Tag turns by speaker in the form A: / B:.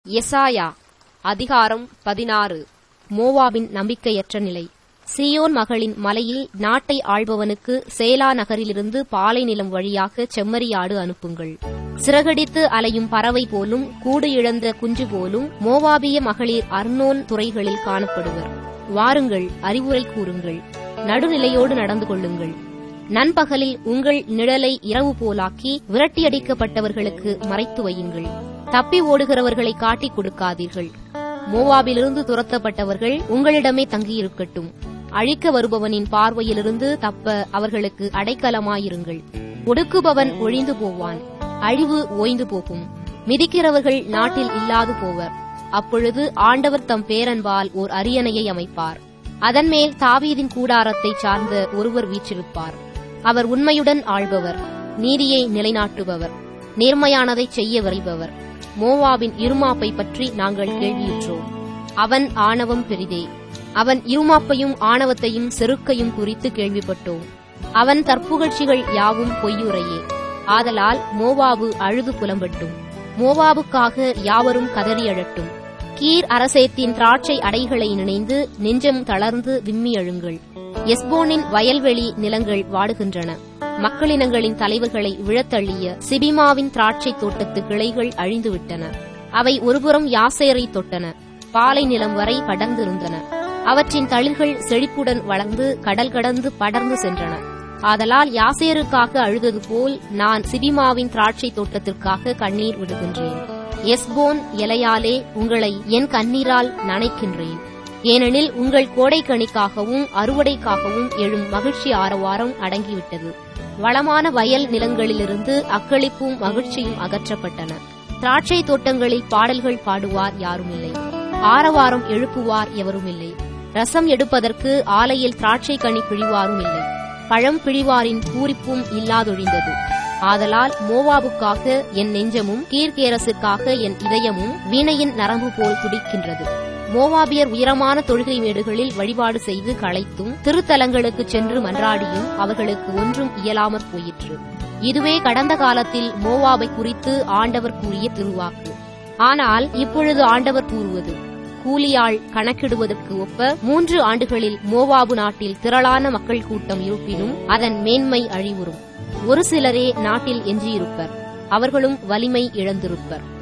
A: எசாயா அதிகாரம் பதினாறு மோவாபின் நம்பிக்கையற்ற நிலை சீயோன் மகளின் மலையில் நாட்டை ஆள்பவனுக்கு சேலா நகரிலிருந்து பாலை நிலம் வழியாக செம்மறியாடு அனுப்புங்கள் சிறகடித்து அலையும் பறவை போலும் கூடு இழந்த குஞ்சு போலும் மோவாபிய மகளிர் அர்னோன் துறைகளில் காணப்படுவர் வாருங்கள் அறிவுரை கூறுங்கள் நடுநிலையோடு நடந்து கொள்ளுங்கள் நண்பகலில் உங்கள் நிழலை இரவு போலாக்கி விரட்டியடிக்கப்பட்டவர்களுக்கு மறைத்து வையுங்கள் தப்பி ஓடுகிறவர்களை காட்டிக் கொடுக்காதீர்கள் மோவாபிலிருந்து துரத்தப்பட்டவர்கள் உங்களிடமே தங்கியிருக்கட்டும் அழிக்க வருபவனின் பார்வையிலிருந்து தப்ப அவர்களுக்கு அடைக்கலமாயிருங்கள் ஒடுக்குபவன் ஒழிந்து போவான் அழிவு ஓய்ந்து போகும் மிதிக்கிறவர்கள் நாட்டில் இல்லாது போவர் அப்பொழுது ஆண்டவர் தம் பேரன்பால் ஓர் அரியணையை அமைப்பார் அதன் மேல் தாவீதின் கூடாரத்தை சார்ந்த ஒருவர் வீற்றிருப்பார் அவர் உண்மையுடன் ஆள்பவர் நீதியை நிலைநாட்டுபவர் நேர்மையானதை செய்ய விரைபவர் மோவாவின் இருமாப்பை பற்றி நாங்கள் கேள்வியுற்றோம் அவன் ஆணவம் பெரிதே அவன் இருமாப்பையும் ஆணவத்தையும் செருக்கையும் குறித்து கேள்விப்பட்டோம் அவன் தற்புகழ்ச்சிகள் யாவும் பொய்யுரையே ஆதலால் மோவாபு அழுது புலம்பட்டும் மோவாபுக்காக யாவரும் கதறி அழட்டும் கீர் அரசேத்தின் திராட்சை அடைகளை நினைந்து நெஞ்சம் தளர்ந்து விம்மி அழுங்கள் எஸ்போனின் வயல்வெளி நிலங்கள் வாடுகின்றன மக்களினங்களின் தலைவர்களை விழத்தள்ளிய சிபிமாவின் திராட்சை தோட்டத்து கிளைகள் அழிந்துவிட்டன அவை ஒருபுறம் யாசேரை தொட்டன பாலை நிலம் வரை படர்ந்திருந்தன அவற்றின் தளிர்கள் செழிப்புடன் வளர்ந்து கடல் கடந்து படர்ந்து சென்றன ஆதலால் யாசேருக்காக அழுதது போல் நான் சிபிமாவின் திராட்சை தோட்டத்திற்காக கண்ணீர் விடுகின்றேன் எஸ்போன் எலையாலே உங்களை என் கண்ணீரால் நனைக்கின்றேன் ஏனெனில் உங்கள் கோடைக்கணிக்காகவும் அறுவடைக்காகவும் எழும் மகிழ்ச்சி ஆரவாரம் அடங்கிவிட்டது வளமான வயல் நிலங்களிலிருந்து அக்களிப்பும் மகிழ்ச்சியும் அகற்றப்பட்டன திராட்சை தோட்டங்களில் பாடல்கள் பாடுவார் யாருமில்லை ஆரவாரம் எழுப்புவார் எவருமில்லை ரசம் எடுப்பதற்கு ஆலையில் திராட்சை கனி பிழிவாரும் இல்லை பழம் பிழிவாரின் பூரிப்பும் இல்லாதொழிந்தது ஆதலால் மோவாபுக்காக என் நெஞ்சமும் கீர்கேரசுக்காக என் இதயமும் வீணையின் நரம்பு போல் துடிக்கின்றது மோவாபியர் உயரமான தொழுகை மேடுகளில் வழிபாடு செய்து களைத்தும் திருத்தலங்களுக்கு சென்று மன்றாடியும் அவர்களுக்கு ஒன்றும் இயலாமற் போயிற்று இதுவே கடந்த காலத்தில் மோவாபை குறித்து ஆண்டவர் கூறிய திருவாக்கு ஆனால் இப்பொழுது ஆண்டவர் கூறுவது கூலியாள் கணக்கிடுவதற்கு ஒப்ப மூன்று ஆண்டுகளில் மோவாபு நாட்டில் திரளான மக்கள் கூட்டம் இருப்பினும் அதன் மேன்மை அழிவுறும் ஒரு சிலரே நாட்டில் எஞ்சியிருப்பர் அவர்களும் வலிமை இழந்திருப்பர்